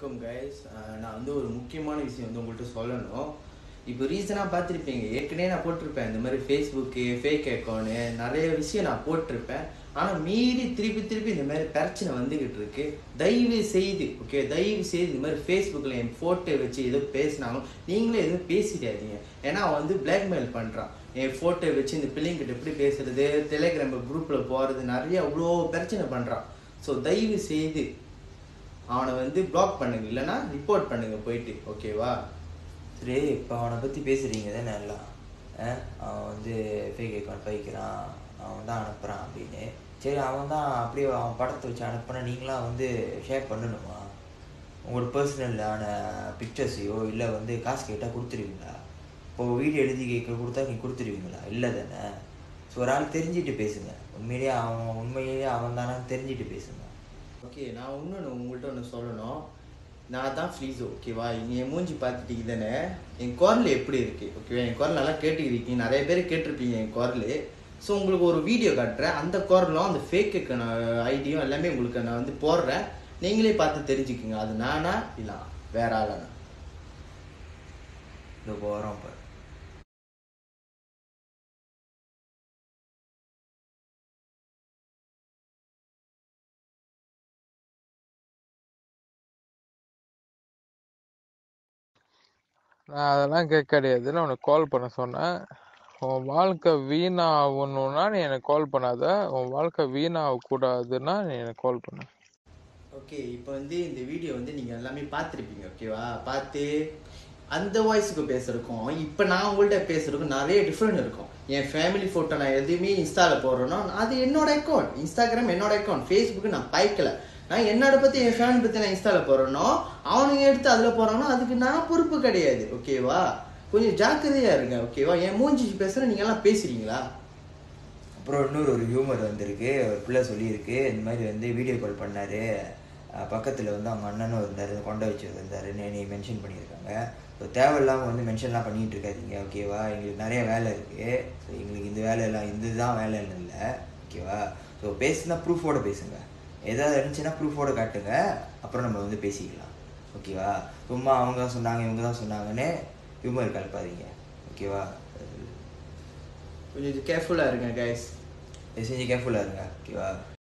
வணக்கம் கைஸ் நான் வந்து ஒரு முக்கியமான விஷயம் வந்து உங்கள்கிட்ட சொல்லணும் இப்போ ரீசனாக பார்த்துருப்பீங்க ஏற்கனவே நான் போட்டிருப்பேன் இந்த மாதிரி ஃபேஸ்புக்கு ஃபேக் அக்கௌண்ட்டு நிறைய விஷயம் நான் போட்டிருப்பேன் ஆனால் மீறி திருப்பி திருப்பி இந்த மாதிரி பிரச்சனை வந்துக்கிட்டு இருக்கு தயவு செய்து ஓகே தயவு செய்து இந்த மாதிரி ஃபேஸ்புக்கில் என் ஃபோட்டோ வச்சு ஏதோ பேசினாலும் நீங்களே எதுவும் பேசிடாதீங்க ஏன்னா அவன் வந்து பிளாக்மெயில் பண்ணுறான் என் ஃபோட்டோ வச்சு இந்த பிள்ளைங்கிட்ட எப்படி பேசுறது டெலிகிராம் குரூப்பில் போகிறது நிறைய அவ்வளோ பிரச்சனை பண்ணுறான் ஸோ தயவு செய்து அவனை வந்து பிளாக் பண்ணுங்க இல்லைன்னா ரிப்போர்ட் பண்ணுங்க போயிட்டு ஓகேவா சரி இப்போ அவனை பற்றி பேசுகிறீங்க தானே எல்லாம் ஆ? அவன் வந்து ஃபேக் அக்கௌண்ட் பைக்கிறான் அவன் தான் அனுப்புகிறான் அப்படின்னு சரி அவன் தான் அப்படியே அவன் படத்தை வச்சு அனுப்புனா நீங்களாம் வந்து ஷேர் பண்ணணுமா உங்களோட பர்சனலான பிக்சர்ஸையோ இல்லை வந்து காசு கேட்டால் கொடுத்துருவீங்களா இப்போ வீடியோ எழுதி கேட்க கொடுத்தா நீங்கள் கொடுத்துருவீங்களா இல்லை தானே ஸோ ஒரு ஆள் தெரிஞ்சுட்டு பேசுங்க உண்மையிலேயே அவன் உண்மையிலேயே அவன் தானான்னு தெரிஞ்சுட்டு பேசுங்க ஓகே நான் இன்னொன்று உங்கள்கிட்ட ஒன்று சொல்லணும் நான் தான் ஃப்ளீஸோ ஓகேவா நீ என் மூஞ்சி பார்த்துட்டீங்க தானே என் குரல் எப்படி இருக்கு ஓகேவா என் குரல் நல்லா கேட்டுக்கிறீங்க நிறைய பேர் கேட்டிருப்பீங்க என் குரல் ஸோ உங்களுக்கு ஒரு வீடியோ காட்டுறேன் அந்த குரலும் அந்த ஃபேக்கு ஐடியும் எல்லாமே உங்களுக்கு நான் வந்து போடுறேன் நீங்களே பார்த்து தெரிஞ்சுக்குங்க அது நானா இல்லை வேற ஆளானா இந்த போகிறோம் இப்போ நான் அதெல்லாம் கேட்க கிடையாது நான் உனக்கு கால் பண்ண சொன்னேன் உன் வாழ்க்கை வீணாகணும்னா நீ எனக்கு கால் பண்ணாத உன் வாழ்க்கை வீணாகக்கூடாதுன்னா நீ எனக்கு கால் பண்ணு ஓகே இப்போ வந்து இந்த வீடியோ வந்து நீங்கள் எல்லாமே பார்த்துருப்பீங்க ஓகேவா பார்த்து அந்த வாய்ஸுக்கு பேசுறதுக்கும் இப்போ நான் உங்கள்கிட்ட பேசுறதுக்கும் நிறைய டிஃப்ரெண்ட் இருக்கும் என் ஃபேமிலி ஃபோட்டோ நான் எதுவுமே இன்ஸ்டாவில் போடுறேனோ அது என்னோட அக்கௌண்ட் இன்ஸ்டாகிராம் என்னோட அக்கௌண்ட் ஃபேஸ்புக்கு நான் பாய்க்கல நான் என்னோட பற்றி என் ஃபேமிலி பற்றி நான் இன்ஸ்டாவில் போடுறேனோ அவனுங்க எடுத்து அதில் போடுறானோ அதுக்கு நான் பொறுப்பு கிடையாது ஓகேவா கொஞ்சம் ஜாக்கிரதையாக இருங்க ஓகேவா என் மூஞ்சி பேசுகிற நீங்க எல்லாம் பேசுறீங்களா அப்புறம் இன்னொரு ஒரு ஹியூமர் வந்திருக்கு ஒரு பிள்ளை சொல்லியிருக்கு இந்த மாதிரி வந்து வீடியோ கால் பண்ணாரு அஹ் பக்கத்துல வந்து அவங்க அண்ணனும் இருந்தாரு கொண்டை வச்சு இருந்தாருன்னு என்னை மென்ஷன் பண்ணியிருக்காங்க ஸோ தேவையில்லாமல் வந்து மென்ஷன்லாம் பண்ணிட்டு இருக்காதீங்க ஓகேவா எங்களுக்கு நிறைய வேலை இருக்கு ஸோ எங்களுக்கு இந்த வேலையெல்லாம் இதுதான் வேலைன்னு இல்லை ஓகேவா ஸோ பேசுனா ப்ரூஃபோட பேசுங்க ஏதாவது இருந்துச்சுன்னா ப்ரூஃபோட காட்டுங்க அப்புறம் நம்ம வந்து பேசிக்கலாம் ஓகேவா சும்மா அவங்க தான் சொன்னாங்க இவங்க தான் சொன்னாங்கன்னு ஹியூமர் கலப்பாதீங்க ஓகேவா கொஞ்சம் கேர்ஃபுல்லாக இருங்க கைஸ் செஞ்சு கேர்ஃபுல்லாக இருங்க ஓகேவா